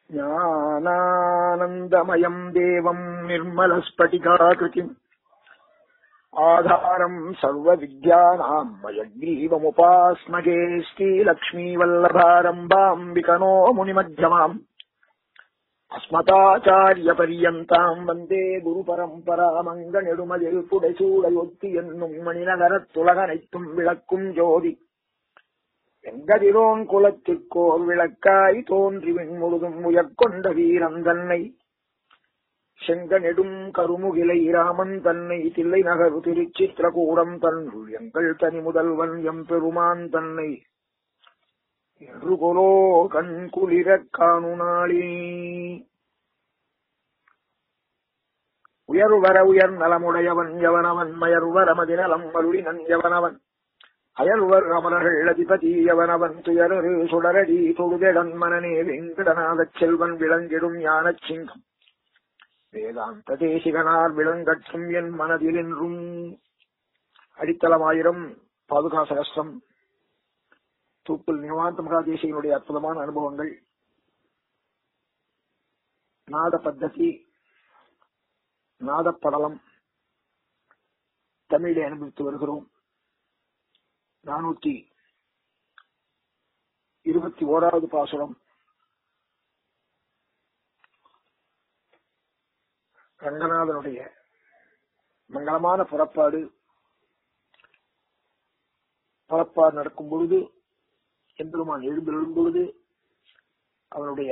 ज्ञानानन्दमयम् देवम् निर्मलस्फटिकाकृतिम् आधारम् सर्वविद्यानाम् मयग्रीवमुपास्मगे श्रीलक्ष्मीवल्लभारम्भाम्बिकनो मुनिमध्यमाम् அஸ்மதாச்சாரியபரியந்தாம் வந்தே குரு பரம்பராமங்க நெடுமதில் புடைசூடையொத்தி என்னும் மணிநகரத் துலகனைத்தும் விளக்கும் ஜோதி எங்கதிரோன் குலத்திற்கோர் விளக்காய் தோன்றி விண்முழுதும் உயர்கொண்ட வீரன் தன்னை செங்க நெடும் கருமுகிலை ராமன் தன்னை தில்லை நகர் திருச்சித்திரகூடம் தன்னுள் எங்கள் தனி முதல்வன் எம் பெருமான் தன்னை என்று கொலோ கண் குளிரக் காணுநாளே உயர்வர உயர் நலமுடையவன் எவனவன் மயர்வர மதிநலம் அருளினன் எவனவன் அயல்வர் அமரர்கள் அதிபதி எவனவன் துயரரு சுடரடி தொழுதெடன் மனநே வெங்கடநாதச் செல்வன் விளங்கிடும் ஞானச் சிங்கம் வேதாந்த தேசிகனார் விளங்கற்றும் என் மனதில் என்றும் அடித்தளமாயிரம் பாதுகா சகஸ்ரம் தூக்குல் நிவாந்த மகாதேசியனுடைய அற்புதமான அனுபவங்கள் நாத பத்ததி நாதப்படலம் தமிழை அனுபவித்து வருகிறோம் நானூத்தி இருபத்தி ஓராவது பாசுரம் ரங்கநாதனுடைய மங்களமான புறப்பாடு புறப்பாடு நடக்கும் பொழுது எம்பெருமான் எழுந்தெழும் பொழுது அவனுடைய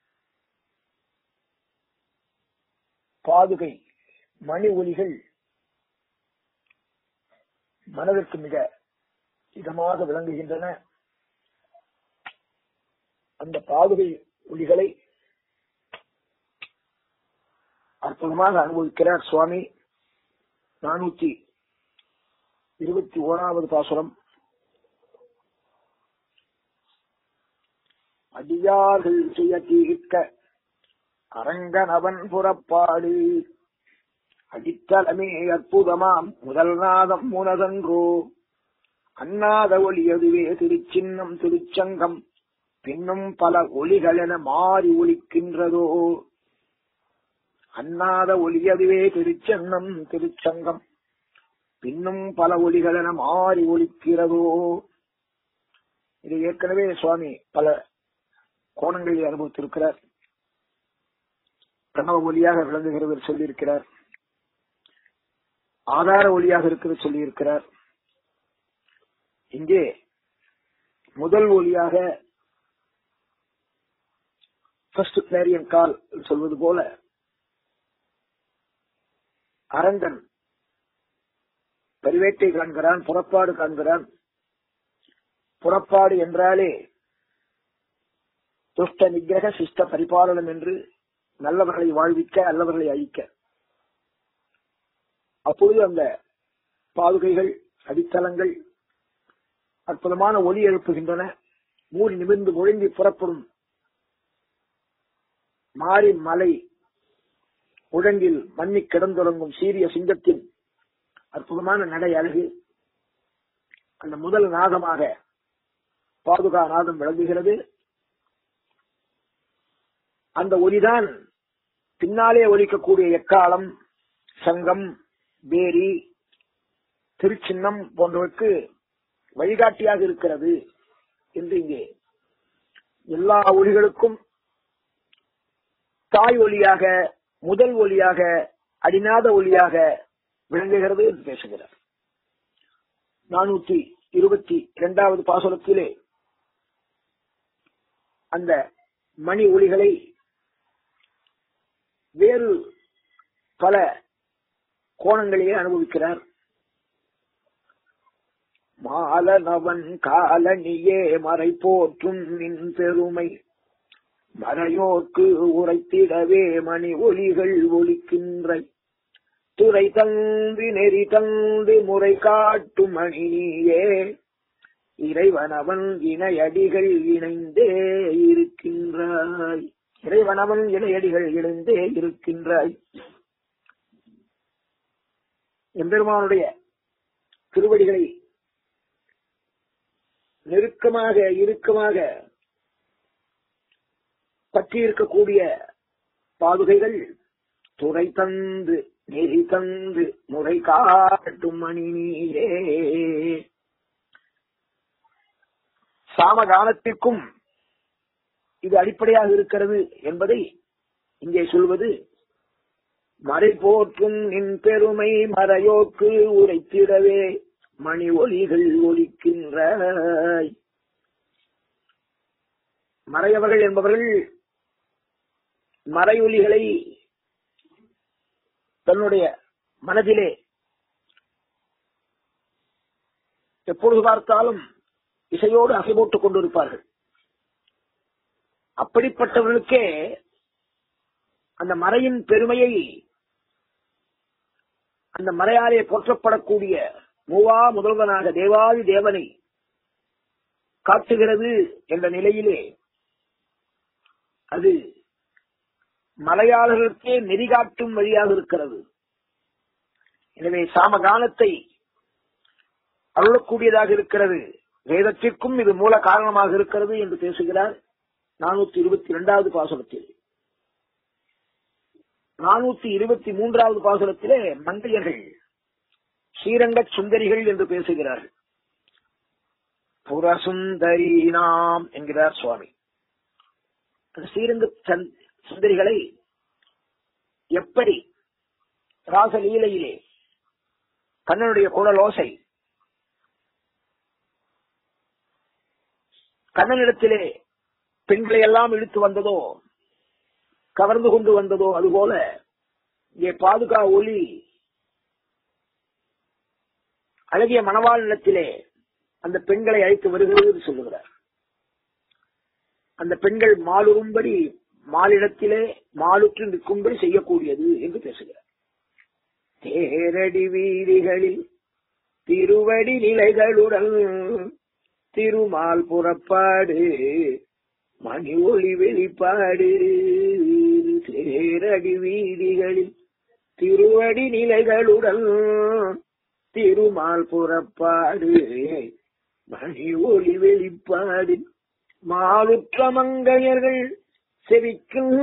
பாதுகை மணி ஒலிகள் மனதிற்கு மிக இதமாக விளங்குகின்றன அந்த பாதுகை ஒலிகளை அற்புதமாக அனுபவிக்கிறார் சுவாமி நானூத்தி இருபத்தி ஓராவது பாசுரம் அடியார்கள் செய்ய தீர்க்க அரங்கனவன் புறப்பாடு அடித்தளமே அற்புதமாம் முதல் நாதம் முனதன்றோ அந்நாத ஒளி அதுவே திருச்சின்னம் திருச்சங்கம் பின்னும் பல ஒளிகள் என மாறி ஒலிக்கின்றதோ அந்நாத ஒளி அதுவே திருச்சன்னம் திருச்சங்கம் பின்னும் பல ஒளிகள் என மாறி ஒலிக்கிறதோ இது ஏற்கனவே சுவாமி பல கோணங்களில் அனுபவித்திருக்கிறார் பிரணவ ஒலியாக விளங்குகிறது சொல்லியிருக்கிறார் ஆதார ஒலியாக இருக்கிறது சொல்லியிருக்கிறார் இங்கே முதல் ஒலியாக ஃபர்ஸ்ட் கிளாரியன் கால் சொல்வது போல அரங்கன் பரிவேட்டை காண்கிறான் புறப்பாடு காண்கிறான் புறப்பாடு என்றாலே துஷ்ட நிகிரக சிஷ்ட பரிபாலனம் என்று நல்லவர்களை வாழ்விக்க அல்லவர்களை அழிக்க அப்பொழுது அந்த பாதுகைகள் அடித்தளங்கள் அற்புதமான ஒலி எழுப்புகின்றன மூடி நிமிர்ந்து முழங்கி புறப்படும் மாறி மலை உழங்கில் மண்ணி கிடந்துறங்கும் சீரிய சிங்கத்தின் அற்புதமான நடை அழகு அந்த முதல் நாதமாக பாதுகா நாதம் விளங்குகிறது அந்த ஒலிதான் பின்னாலே ஒலிக்கக்கூடிய எக்காலம் சங்கம் பேரி திருச்சின்னம் போன்றவருக்கு வழிகாட்டியாக இருக்கிறது என்று இங்கே எல்லா ஒலிகளுக்கும் தாய் ஒலியாக முதல் ஒலியாக அடிநாத ஒலியாக விளங்குகிறது என்று பேசுகிறார் நானூத்தி இருபத்தி இரண்டாவது பாசனத்திலே அந்த மணி ஒலிகளை வேறு பல கோணங்களிலே அனுபவிக்கிறார் மாலனவன் காலனியே மறை போற்றும் நின் பெருமை மறையோர்க்கு உரைத்திடவே மணி ஒலிகள் ஒலிக்கின்ற துறை தந்து நெறி தந்து முறை காட்டும் மணியே இறைவனவன் இணையடிகள் இணைந்தே இருக்கின்றாய் இறைவனவன் இணையடிகள் இணைந்தே இருக்கின்றாய் எம்பெருமானுடைய திருவடிகளை நெருக்கமாக இறுக்கமாக பற்றி இருக்கக்கூடிய பாதுகைகள் துறை தந்து நெறி தந்து முறை காட்டும் மணி நீரே சாமகானத்திற்கும் இது அடிப்படையாக இருக்கிறது என்பதை இங்கே சொல்வது மறை போற்றும் நின் பெருமை மறையோக்கு உரைத்திடவே மணி ஒலிகள் ஒலிக்கின்ற மறையவர்கள் என்பவர்கள் மறையொலிகளை தன்னுடைய மனதிலே எப்பொழுது பார்த்தாலும் இசையோடு அசைபோட்டுக் கொண்டிருப்பார்கள் அப்படிப்பட்டவர்களுக்கே அந்த மறையின் பெருமையை அந்த மறையாலே போற்றப்படக்கூடிய மூவா முதல்வனாக தேவாதி தேவனை காட்டுகிறது என்ற நிலையிலே அது மலையாளர்களுக்கே நெறிகாட்டும் வழியாக இருக்கிறது எனவே சாமகானத்தை அருளக்கூடியதாக இருக்கிறது வேதத்திற்கும் இது மூல காரணமாக இருக்கிறது என்று பேசுகிறார் நானூத்தி இருபத்தி இரண்டாவது பாசுரத்தில் நானூத்தி இருபத்தி மூன்றாவது பாசுரத்திலே மங்கையர்கள் ஸ்ரீரங்க சுந்தரிகள் என்று பேசுகிறார்கள் புறசுந்தரி நாம் என்கிறார் சுவாமி ஸ்ரீரங்க சுந்தரிகளை எப்படி ராசலீலையிலே கண்ணனுடைய குழலோசை கண்ணனிடத்திலே பெண்களை எல்லாம் இழுத்து வந்ததோ கவர்ந்து கொண்டு வந்ததோ அதுபோல இங்கே பாதுகா ஒளி அழகிய மணவாள் நிலத்திலே அந்த பெண்களை அழைத்து வருகிறது என்று சொல்லுகிறார் அந்த பெண்கள் மாலுறும்படி மாலிடத்திலே மாலுற்று நிற்கும்படி செய்யக்கூடியது என்று பேசுகிறார் தேரடி வீதிகளில் திருவடி நிலைகளுடன் திருமால் புறப்பாடு மணி ஒளி வெளிப்பாடு தேரடி வீதிகளில் திருவடி நிலைகளுடன் திருமால் புறப்பாடு மணி ஒளி வெளிப்பாடு மாலுற்ற மங்கையர்கள் செவிக்கும்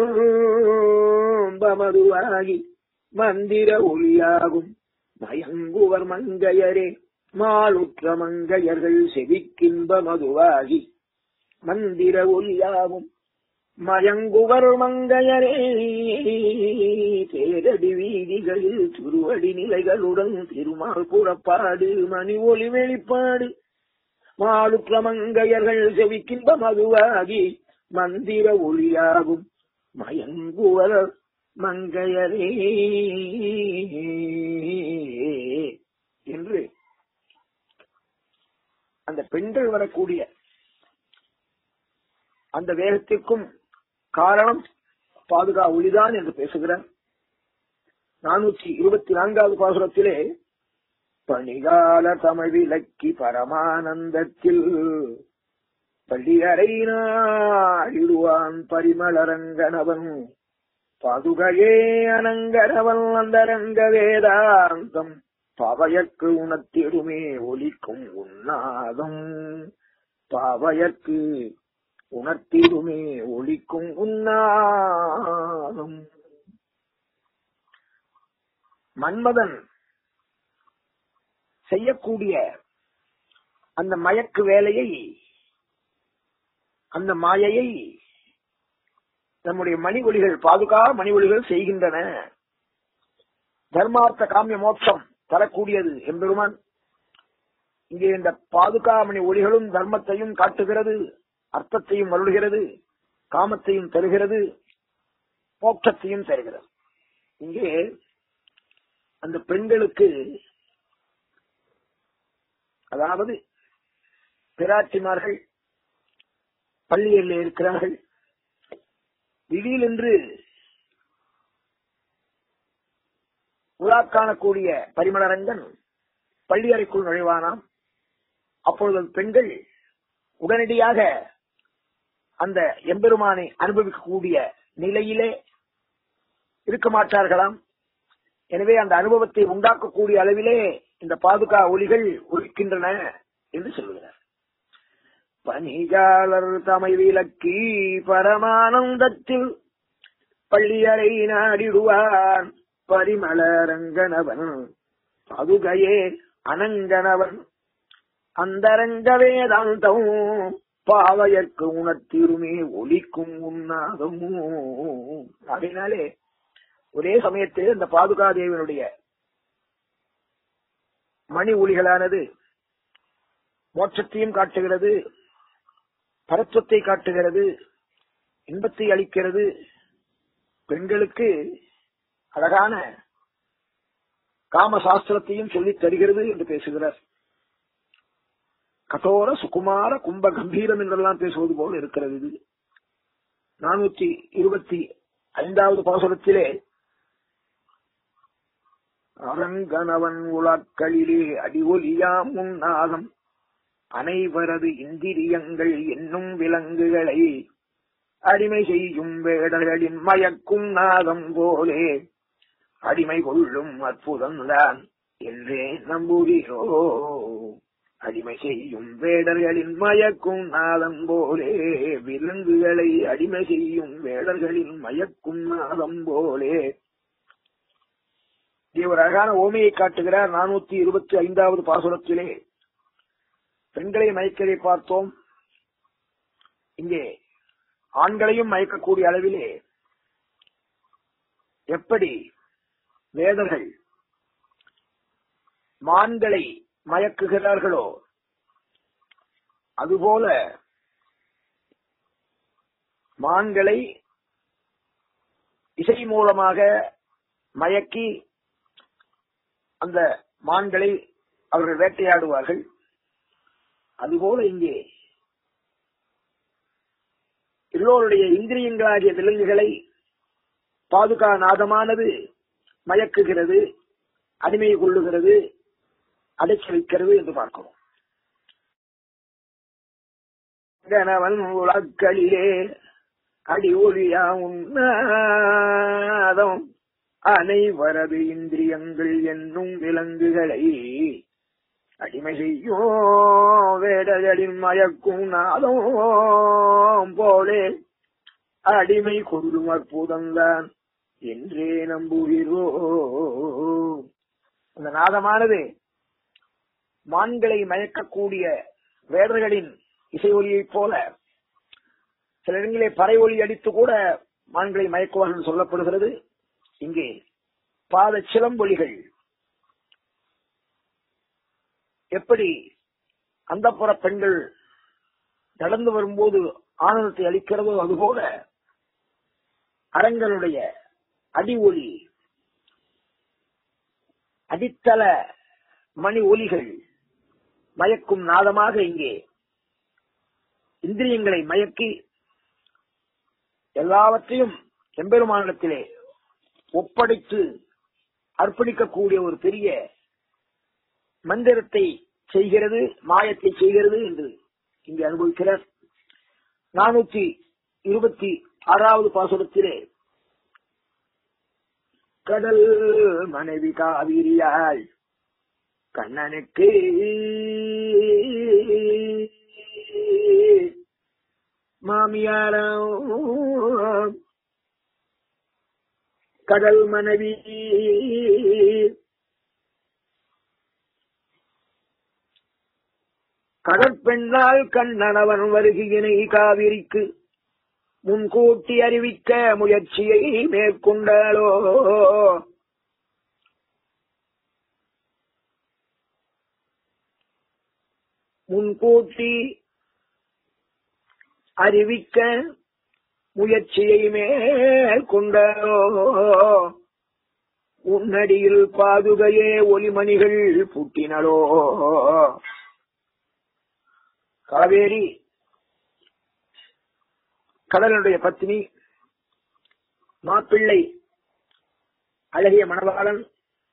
பமதுவாகி மந்திர ஒளியாகும் மயங்குவர் மங்கையரே மாலுற்ற மங்கையர்கள் செவிக்கின்ப மதுவாகி மந்திர ஒளியாகும் மயங்குவர் மங்கையரே தேரடி வீதிகளில் திருவடி நிலைகளுடன் திருமால் புறப்பாடு மணி ஒளி வெளிப்பாடு மாலுற்ற மங்கையர்கள் செவிக்கின்ப மதுவாகி மந்திர ஒளியாகும் மயங்குவர் மங்கையரே என்று அந்த பெண்கள் வரக்கூடிய அந்த வேகத்திற்கும் காரணம் பாதுகா ஒளிதான் என்று பேசுகிறார் நானூற்றி இருபத்தி நான்காவது பாசுரத்திலே பணிகால தமிழ் விலக்கி பரமானந்தத்தில் பள்ளியறை நாடிடுவான் பரிமளரங்கனவன் பாதுகையே அனங்கரவன் அந்தரங்க வேதாந்தம் பாவையற்கு உணர்த்திடுமே ஒலிக்கும் உன்னாதம் பாவையற்கு உணர்த்திடுமே ஒலிக்கும் உன்னாதம் மன்மதன் செய்யக்கூடிய அந்த மயக்கு வேலையை அந்த மாயையை நம்முடைய மணி ஒளிகள் பாதுகா மணி ஒளிகள் செய்கின்றன தர்மார்த்த காமிய மோட்சம் தரக்கூடியது எம்பெருமான் இங்கே இந்த பாதுகாமணி ஒளிகளும் தர்மத்தையும் காட்டுகிறது அர்த்தத்தையும் அருள்கிறது காமத்தையும் தருகிறது மோட்சத்தையும் தருகிறது இங்கே அந்த பெண்களுக்கு அதாவது பிராட்டிமார்கள் பள்ளியில் இருக்கிறார்கள் திடீரென்று உலா காணக்கூடிய பரிமளரங்கன் பள்ளி அறைக்குள் நுழைவானாம் அப்பொழுது பெண்கள் உடனடியாக அந்த எம்பெருமானை அனுபவிக்கக்கூடிய நிலையிலே இருக்க மாட்டார்களாம் எனவே அந்த அனுபவத்தை உண்டாக்கக்கூடிய அளவிலே இந்த பாதுகா ஒளிகள் ஒழிக்கின்றன என்று சொல்லுகிறார் பனிஜாலர் தமை விலக்கி பரமானந்தத்தில் பள்ளியறை நாடிடுவான் பரிமளரங்கனவன் பதுகையே அனங்கனவன் அந்தரங்க வேதாந்தம் பாவையற்கு உணர்த்திருமே ஒலிக்கும் உண்ணாதமோ அதனாலே ஒரே சமயத்தில் இந்த பாதுகாதேவனுடைய மணி ஒளிகளானது மோட்சத்தையும் காட்டுகிறது பரத்துவத்தை காட்டுகிறது இன்பத்தை அளிக்கிறது பெண்களுக்கு அழகான காம சாஸ்திரத்தையும் சொல்லித் தருகிறது என்று பேசுகிறார் கட்டோர சுகுமார கும்ப கம்பீரம் என்றெல்லாம் பேசுவது போல் இருக்கிறது இது நானூத்தி இருபத்தி ஐந்தாவது பாசுரத்திலே அரங்கனவன் உலாக்களிலே அடிஒலியாம் உன்னாதம் அனைவரது இந்திரியங்கள் என்னும் விலங்குகளை அடிமை செய்யும் வேடர்களின் மயக்கும் நாதம் போலே அடிமை கொள்ளும் அற்புதம்தான் என்றே நம்புகிறோ அடிமை செய்யும் வேடர்களின் மயக்கும் நாதம் போலே விலங்குகளை அடிமை செய்யும் வேடர்களின் மயக்கும் நாதம் போலே இது ஒரு அழகான ஓமையை காட்டுகிறார் நானூத்தி இருபத்தி ஐந்தாவது பாசுரத்திலே பெண்களை மயக்கதை பார்த்தோம் இங்கே ஆண்களையும் மயக்கக்கூடிய அளவிலே எப்படி வேதர்கள் மான்களை மயக்குகிறார்களோ அதுபோல மான்களை இசை மூலமாக மயக்கி அந்த மான்களை அவர்கள் வேட்டையாடுவார்கள் அதுபோல இங்கே எல்லோருடைய இந்திரியங்களாகிய விலங்குகளை பாதுகா நாதமானது மயக்குகிறது அடிமை கொள்ளுகிறது அடைச்சு வைக்கிறது என்று பார்க்கிறோம் கணவன் உலக்களிலே அடி ஒளியா உன்னாதம் அனைவரது இந்திரியங்கள் என்னும் விலங்குகளை அடிமை செய்யும் வேடகளின் மயக்கும் நாதம் போலே அடிமை கொள்ளும் அற்புதம்தான் என்றே நம்புகிறோ அந்த நாதமானது மான்களை மயக்கக்கூடிய வேடர்களின் இசை ஒலியைப் போல சில இடங்களிலே பறை ஒலி அடித்து கூட மான்களை மயக்குவார்கள் சொல்லப்படுகிறது இங்கே பாத சிலம்பொலிகள் எப்படி அந்த புற பெண்கள் நடந்து வரும்போது ஆனந்தத்தை அளிக்கிறதோ அதுபோல அரங்களுடைய அடி ஒலி அடித்தள மணி ஒலிகள் மயக்கும் நாதமாக இங்கே இந்திரியங்களை மயக்கி எல்லாவற்றையும் எம்பெருமானிடத்திலே ஒப்படைத்து அர்ப்பணிக்கக்கூடிய ஒரு பெரிய மந்திரத்தை செய்கிறது மாயத்தை செய்கிறது என்று இங்கே அனுபவிக்கிறார் நானூத்தி இருபத்தி ஆறாவது பாசுரத்திலே கடல் மனைவி காவிரியாள் கண்ணனுக்கு மாமியாரம் கடல் மனைவி கடற்பெண்ணால் கண்ணனவன் வருகினை காவிரிக்கு முன்கூட்டி அறிவிக்க முயற்சியை மேற்கொண்டாளோ முன்கூட்டி அறிவிக்க முயற்சியை மேற்கொண்டாளோ உன்னடியில் பாதுகையே ஒலிமணிகள் புட்டினளோ காவேரி கடலுடைய பத்னி மாப்பிள்ளை அழகிய மணவாளன்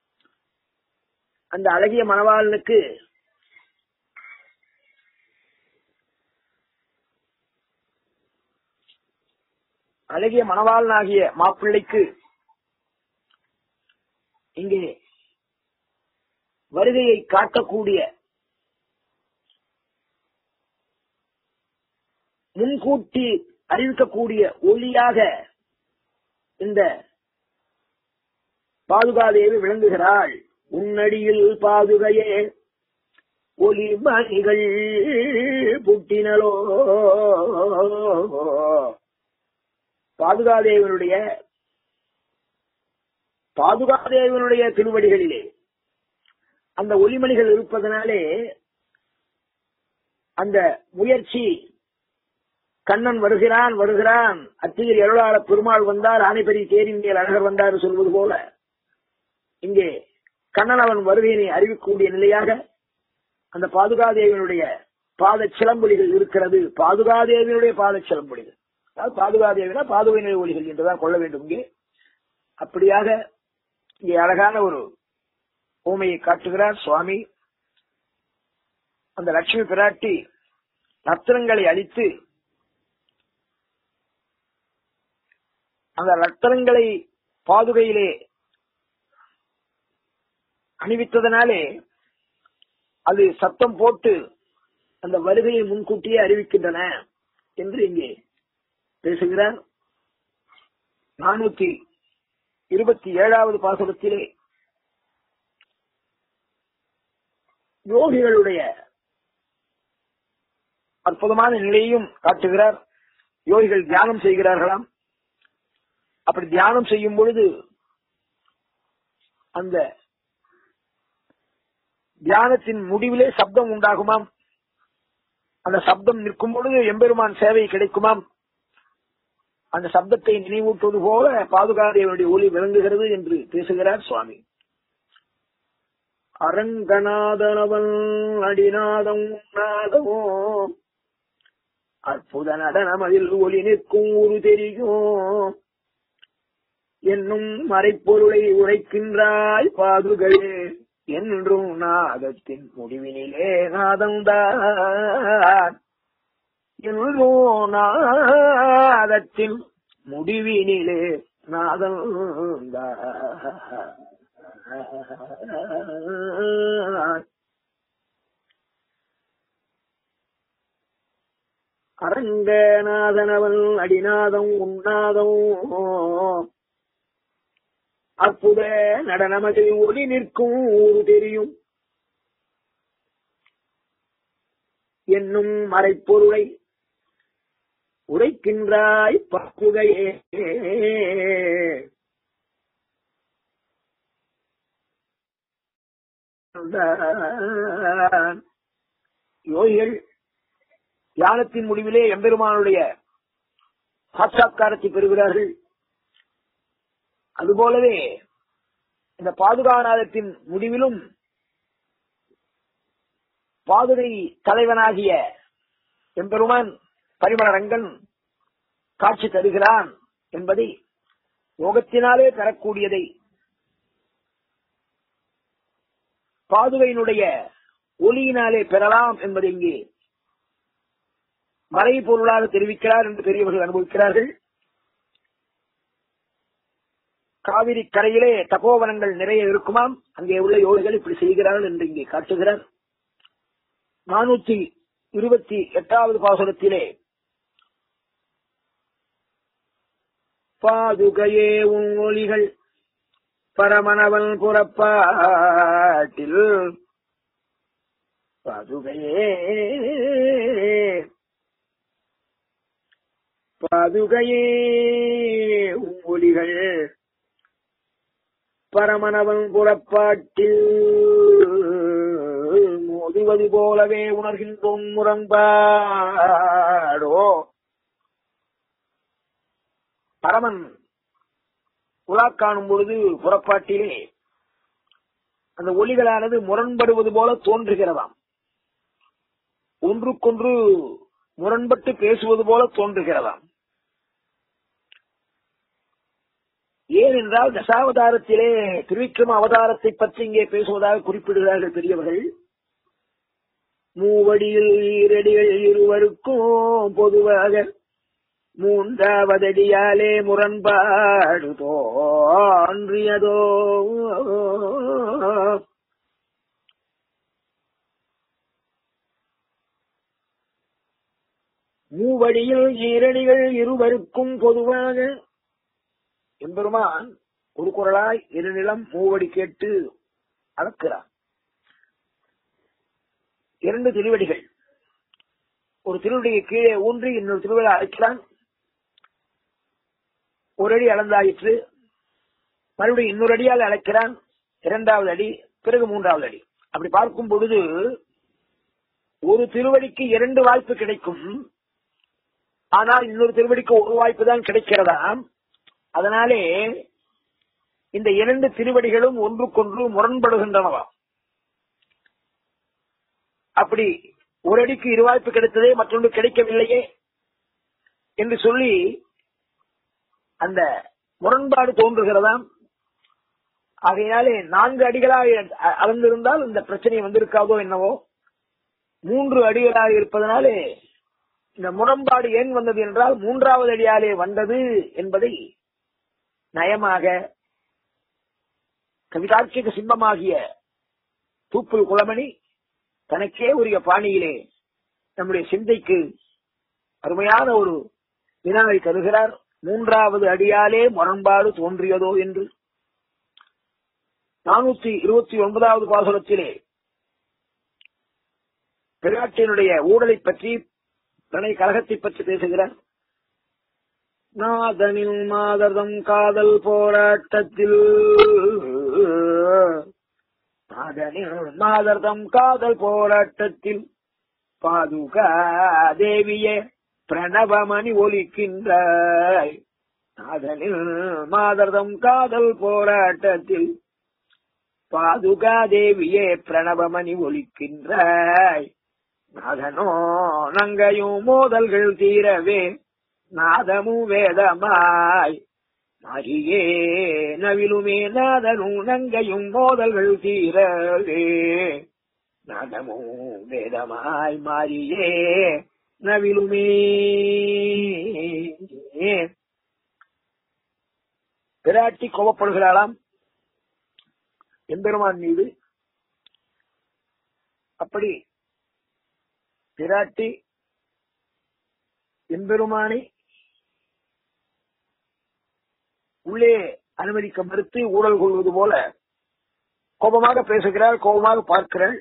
அந்த அழகிய மணவாளனுக்கு அழகிய மணவாளனாகிய மாப்பிள்ளைக்கு இங்கே வருகையை காட்டக்கூடிய முன்கூட்டி அறிவிக்கக்கூடிய ஒளியாக இந்த பாதுகாதேவி விளங்குகிறாள் உன்னடியில் பாதுகையே ஒலி மணிகள் புட்டினலோ பாதுகாதேவனுடைய பாதுகாதேவனுடைய திருவடிகளிலே அந்த ஒளிமணிகள் இருப்பதனாலே அந்த முயற்சி கண்ணன் வருகிறான் வருகிறான் அத்தியில் எருளாள பெருமாள் வந்தார் ஆனைப்பெரிய தேரின் மேல் அழகர் வந்தார் சொல்வது போல இங்கே கண்ணன் அவன் வருகையினை அறிவிக்கக்கூடிய நிலையாக அந்த பாதுகாதேவியனுடைய பாத சிலம்பொலிகள் இருக்கிறது பாதுகாதேவியனுடைய பாத சிலம்பொலிகள் அதாவது பாதுகாதேவினா பாதுகை நிலை ஒலிகள் என்றுதான் கொள்ள வேண்டும் இங்கே அப்படியாக இங்கே அழகான ஒரு ஊமையை காட்டுகிறார் சுவாமி அந்த லட்சுமி பிராட்டி ரத்தினங்களை அழித்து அந்த ரத்தனங்களை பாதுகையிலே அணிவித்ததனாலே அது சத்தம் போட்டு அந்த வருகையை முன்கூட்டியே அறிவிக்கின்றன என்று இங்கே பேசுகிறார் நானூத்தி இருபத்தி ஏழாவது பாசுரத்திலே யோகிகளுடைய அற்புதமான நிலையையும் காட்டுகிறார் யோகிகள் தியானம் செய்கிறார்களாம் அப்படி தியானம் செய்யும் பொழுது அந்த தியானத்தின் முடிவிலே சப்தம் உண்டாகுமாம் அந்த சப்தம் நிற்கும் பொழுது எம்பெருமான் சேவை கிடைக்குமாம் அந்த சப்தத்தை நினைவூட்டுவது போல பாதுகாதேவனுடைய ஒளி விளங்குகிறது என்று பேசுகிறார் சுவாமி அரங்கநாதனவன் அடிநாதம் நாதமோ அற்புத நடனமதில் ஒளி நிற்கும் ஒரு தெரியும் என்னும் மறைப்பொருளை உரைக்கின்றாய் பாதுகளே என்றும் நாதத்தின் முடிவினிலே நாதம்தான் என்றும் நாதத்தின் முடிவினிலே நாதம்தான் அரங்கநாதனவன் அடிநாதம் உன்னாதம் அற்புத நடனமதில் ஒளி நிற்கும் ஊரு தெரியும் என்னும் மறைப்பொருளை உரைக்கின்றாய் பக்குகையே யோகிகள் தியானத்தின் முடிவிலே எம்பெருமானுடைய சாட்சா்காரத்தை பெறுகிறார்கள் அதுபோலவே இந்த பாதுகாநாதத்தின் முடிவிலும் பாதுகை தலைவனாகிய எம்பெருமான் பரிமளரங்கன் காட்சி தருகிறான் என்பதை யோகத்தினாலே பெறக்கூடியதை பாதுகையினுடைய ஒளியினாலே பெறலாம் என்பதை இங்கே மறை பொருளாக தெரிவிக்கிறார் என்று பெரியவர்கள் அனுபவிக்கிறார்கள் காவிரி கரையிலே தபோவனங்கள் நிறைய இருக்குமாம் அங்கே உள்ள யோகிகள் இப்படி செய்கிறார்கள் என்று இங்கே காட்டுகிறார் நானூத்தி இருபத்தி எட்டாவது பாசுரத்திலே பாதுகையே உன் ஒளிகள் பரமனவன் புறப்பாட்டில் பாதுகையே பாதுகையே உன் ஒளிகள் பரமனவன் புறப்பாட்டில் மோதுவது போலவே உணர்கின்றோம் முரண்பாடோ பரமன் உலா காணும் பொழுது புறப்பாட்டிலே அந்த ஒளிகளானது முரண்படுவது போல தோன்றுகிறதாம் ஒன்றுக்கொன்று முரண்பட்டு பேசுவது போல தோன்றுகிறதாம் ஏனென்றால் தசாவதாரத்திலே திருவிக்ரம அவதாரத்தை பற்றி இங்கே பேசுவதாக குறிப்பிடுகிறார்கள் பெரியவர்கள் மூவடியில் ஈரடிகள் இருவருக்கும் பொதுவாக மூன்றாவதடியாலே முரண்பாடு தோன்றியதோ மூவடியில் ஈரடிகள் இருவருக்கும் பொதுவாக எம்பெருமான் ஒரு குரலாய் இருநிலம் மூவடி கேட்டு அளக்கிறார் இரண்டு திருவடிகள் ஒரு திருவடியை கீழே ஊன்றி இன்னொரு திருவிழா அழைக்கிறான் ஒரு அடி அளந்தாயிற்று மறுபடியும் இன்னொரு அடியால் அழைக்கிறான் இரண்டாவது அடி பிறகு மூன்றாவது அடி அப்படி பார்க்கும் பொழுது ஒரு திருவடிக்கு இரண்டு வாய்ப்பு கிடைக்கும் ஆனால் இன்னொரு திருவடிக்கு ஒரு வாய்ப்பு தான் கிடைக்கிறதாம் அதனாலே இந்த இரண்டு திருவடிகளும் ஒன்றுக்கொன்று முரண்படுகின்றனவா அப்படி ஒரு அடிக்கு இரு வாய்ப்பு கிடைத்ததே மற்றொன்று கிடைக்கவில்லையே என்று சொல்லி அந்த முரண்பாடு தோன்றுகிறதாம் ஆகையினாலே நான்கு அடிகளாக அளந்திருந்தால் இந்த பிரச்சனை வந்திருக்காதோ என்னவோ மூன்று அடிகளாக இருப்பதனாலே இந்த முரண்பாடு ஏன் வந்தது என்றால் மூன்றாவது அடியாலே வந்தது என்பதை நயமாக கவிதாட்சிக சிம்மமாகிய தூப்புல் குளமணி தனக்கே உரிய பாணியிலே நம்முடைய சிந்தைக்கு அருமையான ஒரு வினாவை தருகிறார் மூன்றாவது அடியாலே முரண்பாடு தோன்றியதோ என்று நானூத்தி இருபத்தி ஒன்பதாவது பாசுரத்திலே பிராட்டியனுடைய ஊழலை பற்றி பிரணை கழகத்தை பற்றி பேசுகிறார் நாதனில் மாதர்தம் காதல் போராட்டத்தில் நாதனில் மாதர்தம் காதல் போராட்டத்தில் பாதுகா தேவியே பிரணவமணி ஒலிக்கின்றாய் நாதனில் மாதர்தம் காதல் போராட்டத்தில் பாதுகா தேவியே பிரணவமணி ஒலிக்கின்றாய் நாதனோ நங்கையும் மோதல்கள் தீரவே நாதமும் வேதமாய் மாறியே நவிலுமே நாதனும் நங்கையும் மோதல்கள் தீரவே நாதமும் வேதமாய் மாறியே நவிலுமே பிராட்டி கோபப்படுகிறாளாம் எம்பெருமான் மீது அப்படி பிராட்டி எம்பெருமானை உள்ளே அனுமதிக்க மறுத்து ஊழல் கொள்வது போல கோபமாக பேசுகிறாள் கோபமாக பார்க்கிறாள்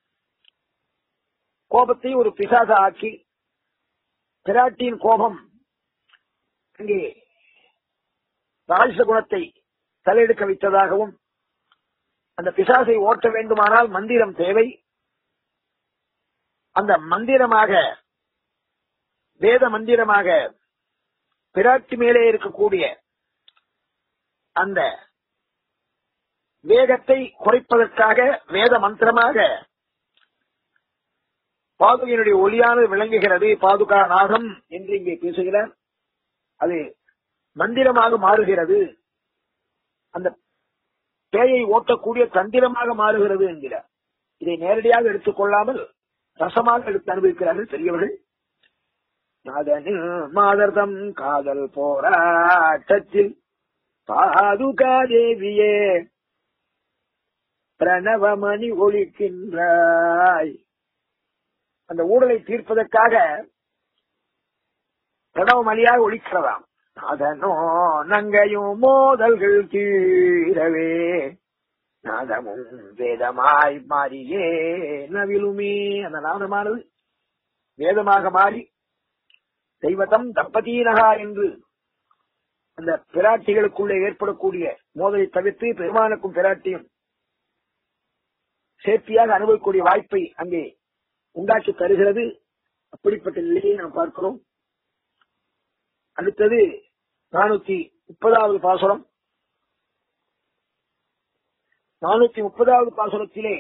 கோபத்தை ஒரு பிசாச ஆக்கி பிராட்டியின் கோபம் அங்கே ராஜச குணத்தை தலையெடுக்க வைத்ததாகவும் அந்த பிசாசை ஓட்ட வேண்டுமானால் மந்திரம் தேவை அந்த மந்திரமாக வேத மந்திரமாக பிராட்டி மேலே இருக்கக்கூடிய அந்த வேகத்தை குறைப்பதற்காக வேத மந்திரமாக பாதுகையினுடைய ஒளியானது விளங்குகிறது பாதுகா நாகம் என்று இங்கே பேசுகிறார் அது மந்திரமாக மாறுகிறது அந்த பேயை ஓட்டக்கூடிய தந்திரமாக மாறுகிறது என்கிறார் இதை நேரடியாக எடுத்துக்கொள்ளாமல் ரசமாக எடுத்து அனுபவிக்கிறார்கள் பெரியவர்கள் நாதனில் மாதர்தம் காதல் போராட்டத்தில் பாதுகா தேவியே பிரணவமணி ஒழிக்கின்றாய் அந்த ஊழலை தீர்ப்பதற்காக பிரணவமணியாக ஒழிக்கிறதாம் அதனோ நங்கையும் மோதல்கள் தீரவே நாதமும் வேதமாய் மாறியே நவிலுமே அந்த நாதமானது வேதமாக மாறி தெய்வத்தம் தம்பதீனகா என்று அந்த பிராட்டிகளுக்குள்ளே ஏற்படக்கூடிய மோதலை தவிர்த்து பெருமானுக்கும் பிராட்டியும் சேர்த்தியாக அனுபவிக்கக்கூடிய வாய்ப்பை அங்கே உண்டாக்கி தருகிறது அப்படிப்பட்ட நிலையை நாம் பார்க்கிறோம் அடுத்தது நானூத்தி முப்பதாவது பாசுரம் நானூத்தி முப்பதாவது பாசுரத்திலே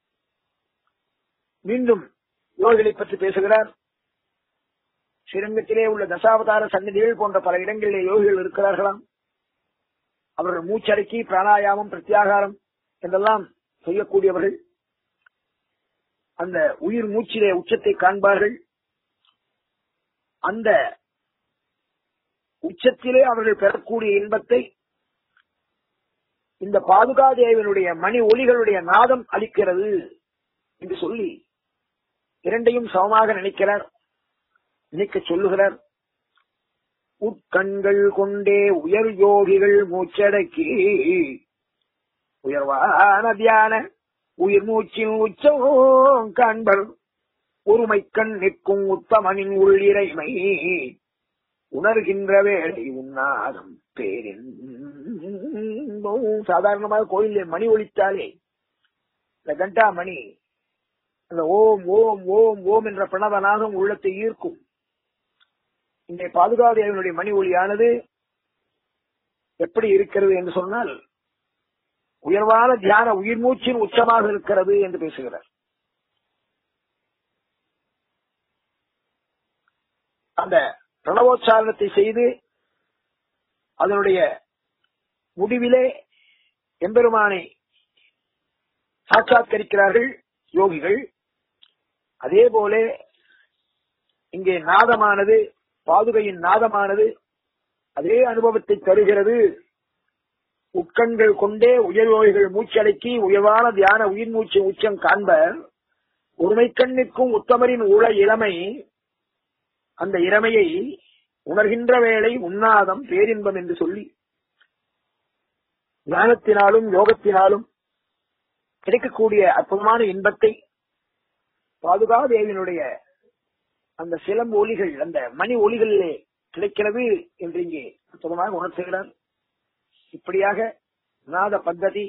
மீண்டும் யோகிகளை பற்றி பேசுகிறார் ஸ்ரீரங்கத்திலே உள்ள தசாவதார சந்நிதிகள் போன்ற பல இடங்களிலே யோகிகள் இருக்கிறார்களாம் அவர்கள் மூச்சடக்கி பிராணாயாமம் பிரத்யாகாரம் என்றெல்லாம் செய்யக்கூடியவர்கள் அந்த உயிர் மூச்சிலே உச்சத்தை காண்பார்கள் அந்த உச்சத்திலே அவர்கள் பெறக்கூடிய இன்பத்தை இந்த பாதுகாதேவனுடைய மணி ஒளிகளுடைய நாதம் அளிக்கிறது என்று சொல்லி இரண்டையும் சமமாக நினைக்கிறார் நினைக்க சொல்லுகிறார் உட்கண்கள் கொண்டே உயர் யோகிகள் மூச்சடக்கி உயர்வான தியான உயிர் மூச்சின் உச்சம் காண்பர் ஒருமை கண் நிற்கும் உத்தமனின் உள்ளிறைமை உணர்கின்ற வேளை உன்னாதம் பேரின் சாதாரணமாக கோயிலில் மணி ஒழித்தாலே இந்த கண்டா மணி அந்த ஓம் ஓம் ஓம் ஓம் என்ற பிரணவநாதம் உள்ளத்தை ஈர்க்கும் இந்த பாதுகாதேவனுடைய மணி ஒளியானது எப்படி இருக்கிறது என்று சொன்னால் உயர்வான தியான உயிர் மூச்சின் உச்சமாக இருக்கிறது என்று பேசுகிறார் அந்த பிரணவோச்சாரணத்தை செய்து அதனுடைய முடிவிலே எம்பெருமானை சாட்சாத்கரிக்கிறார்கள் யோகிகள் அதே போல இங்கே நாதமானது பாதுகையின் நாதமானது அதே அனுபவத்தை தருகிறது உட்கண்கள் கொண்டே உயர்வோய்கள் மூச்சடக்கி உயர்வான தியான உயிர் மூச்சு உச்சம் காண்பர் ஒருமை கண்ணுக்கும் உத்தமரின் உள இளமை அந்த இளமையை உணர்கின்ற வேளை உன்னாதம் பேரின்பம் என்று சொல்லி ஞானத்தினாலும் யோகத்தினாலும் கிடைக்கக்கூடிய அற்புதமான இன்பத்தை பாதுகாதேவினுடைய அந்த சிலம்பு ஒலிகள் அந்த மணி ஒலிகளிலே கிடைக்கிறது என்று இங்கே அற்புதமாக உணர்த்துகிறார் இப்படியாக நாத பத்ததி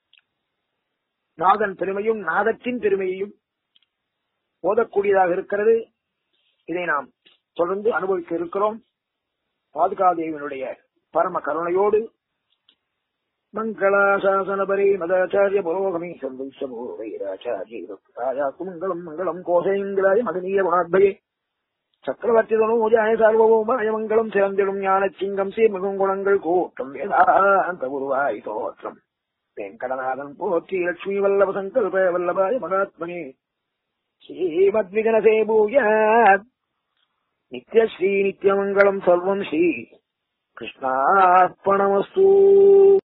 நாதன் பெருமையும் நாதத்தின் பெருமையையும் ஓதக்கூடியதாக இருக்கிறது இதை நாம் தொடர்ந்து அனுபவிக்க இருக்கிறோம் பாதுகாதேவினுடைய பரம கருணையோடு மங்களாசாசனபரி மதாச்சாரிய புரோகமி சம்போ வைராச்சாரிய மங்களம் மங்களம் கோசைங்களாய மகனீய குணாத்பயே சக்கரவர்த்தி தனோஜாய சார்வபௌமாய மங்களம் சிறந்திடும் ஞான சிங்கம் சீர்மிகும் குணங்கள் கூட்டம் வேதாந்த குருவாய் தோற்றம் வெங்கடநாதன் போற்றி லட்சுமி வல்லப சங்கல்ப வல்லபாய மகாத்மனே ஸ்ரீமத்விகனசே பூயாத் நித்யஸ்ரீ நித்யமங்கலம் சர்வம் ஸ்ரீ கிருஷ்ணார்ப்பணமஸ்து